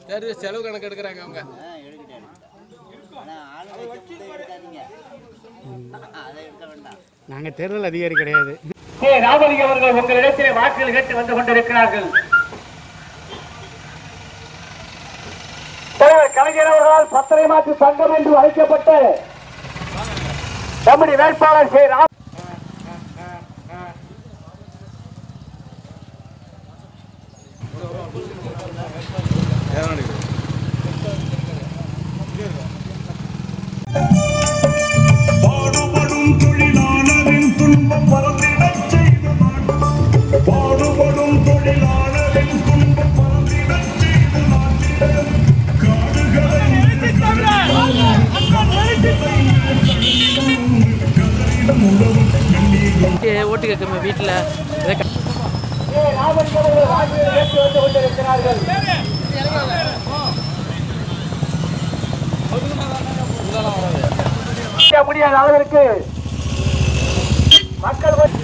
சரி செலவு கணக்கு எடுக்கிறாங்க அவங்க ஆ எடுக்கிட்டேன் ஆனால் ஆளுங்க வச்சு எடுக்காதீங்க அதை எடுக்க வேண்டாம் நாங்கள் தேர்தல் அதிகாரி கிடையாது கே ராமலிங்கம் அவர்கள் உங்களிடத்திலே வாக்குகள் கேட்டு வந்து கொண்டிருக்கிறார்கள் தலைவர் கலைஞர் அவர்களால் பத்தரை மாற்று சங்கம் என்று அழைக்கப்பட்டு நம்முடைய வேட்பாளர் கே ராம் பாடுபடும் தொழிலாளரின் துன்பம் பறந்திடச் செய்து நாட்டு பாடுபடும் தொழிலாளரின் துன்பம் பறந்திடச் செய்து நாட்டிலே காடுகளை கதறிடும் உழவும் கண்ணீரும் ஓட்டு கேட்குமே வீட்டில் கே ராமலிங்கம் அவர்கள் வாக்குகள் கேட்டு வந்து கொண்டிருக்கிறார்கள் செய்ய முடியாத அளவிற்கு மக்கள் வந்து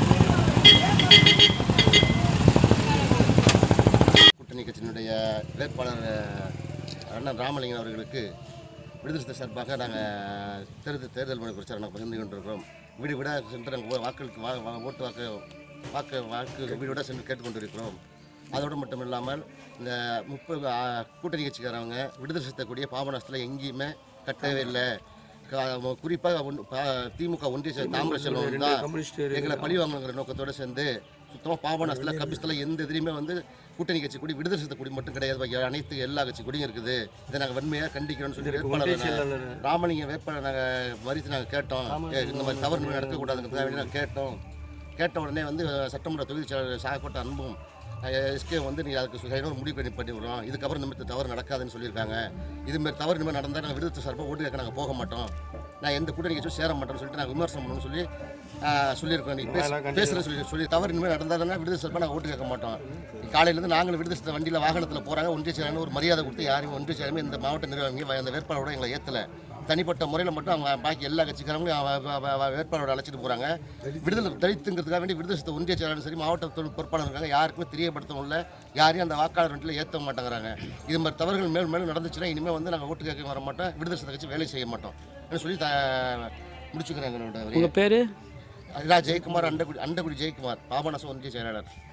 கூட்டணி கட்சியினுடைய வேட்பாளர் அஹ், அண்ணன் ராமலிங்கம் அவர்களுக்கு விடுதலை சிறுத்தை சார்பாக நாங்கள் தேர்தல் தேர்தல் மனு பிரச்சாரம் நாங்கள் பகிர்ந்து கொண்டிருக்கிறோம் வீடு வீடாக சென்று நாங்கள் வாக்களுக்கு வா வா- ஓட்டு வாக்கு வாக்கு வாக்கு வீடு வீடாக சென்று கேட்டுக்கொண்டிருக்கிறோம் அதோடு மட்டும் இல்லாமல் இந்த முப்பது ஆ, கூட்டணி கட்சிக்காரவங்க விடுதலை சிறுத்தைக்கூடிய பாபநாசத்தில் எங்கேயுமே கட்டவே இல்லை குறிப்பாக திமுக ஒன்றிய செயலர் தாமிர செல்வம் தான் எங்களை பழி வாங்கணுங்கிற நோக்கத்தோட சேர்ந்து சுத்தமாக பாபநாசத்தில் கபிஸ்தில் எந்த இதுலையுமே வந்து கூட்டணி கட்சி கூடி விடுதலை சிறுத்தை கொடி மட்டும் கிடையாது பாக்கி அனைத்து எல்லா கட்சி கொடியும் இருக்குது இதை நாங்கள் வன்மையாக கண்டிக்கிறோம்னு சொல்லி வேட்பாளர் ராமலிங்க வேட்பாளர் நாங்கள் மறித்து நாங்கள் கேட்டோம் ஏ, இந்த மாதிரி தவறு இனிமேல் நடக்கக்கூடாதுங்கிறதுக்காக வேண்டி நாங்கள் கேட்டோம் கேட்ட உடனே வந்து சட்டமன்ற தொகுதி செயலாளர் சாகப்பட்ட அன்பும் எஸ்கே வந்து நீங்கள் அதுக்கு சரியான ஒரு முடிவு பண்ணி பண்ணி விடுறோம் இதுக்கப்புறம் இந்த தவறு நடக்காதுன்னு சொல்லியிருக்காங்க இதுமாரி தவறு இனிமேல் நடந்தால் நாங்கள் விடுதலை சார்பாக ஓட்டு கேட்க நாங்கள் போக மாட்டோம் நான் எந்த கூட்டணி கட்சியும் சேர மாட்டோம்னு சொல்லிட்டு நாங்கள் விமர்சனம் பண்ணணும்னு சொல்லி ஆஹ், சொல்லியிருக்கோம் நீங்கள் பேச பேசுகிறேன் சொல்லி சொல்லி தவறு இனிமேல் நடந்தால் விடுதலை சார்பாக நாங்கள் ஓட்டு கேட்க மாட்டோம் காலையிலேருந்து நாங்களும் விடுதலை சிறுத்தை வண்டியில் வாகனத்தில் போகிறாங்க ஒன்றிய செயலாளர் ஒரு மரியாதை கொடுத்து யாரையும் ஒன்றிய செயலாளர் இந்த மாவட்ட நிர்வாகிங்க அந்த வேட்பாளரோட எங்களை ஏற்றலை தனிப்பட்ட முறையில் மட்டும் அவங்க பாக்கி எல்லா கட்சிக்காரங்களும் அவ- அவ- அவ- அவ வேட்பாளரோட அழைச்சிட்டு போகிறாங்க விடுதலை தலித்துங்கிறதுக்காக வேண்டி விடுதலை சிறுத்தை ஒன்றிய செயலாளரும் சரி மாவட்ட தொழில் பொறுப்பாளர் இருக்காங்க யாருக்குமே தெரியப்படுத்தவும் இல்லை யாரையும் அந்த வாக்காளர் வண்டியில் ஏற்ற மாட்டேங்கிறாங்க இது மாதிரி தவறுகள் மேலும் மேலும் நடந்துச்சுன்னா இனிமேல் வந்து நாங்கள் ஓட்டு கேட்க வர மாட்டோம் விடுதலை சிறுத்தை கட்சி வேலை செய்ய மாட்டோம் அப்படின்னு சொல்லி த முடிச்சுக்கிறேன் எங்களோட உங்கள் பேர் ரா ஜெயக்குமார் அண்டகுடி அண்டகுடி ஜெயக்குமார் பாபநாசம் ஒன்றிய செயலாளர்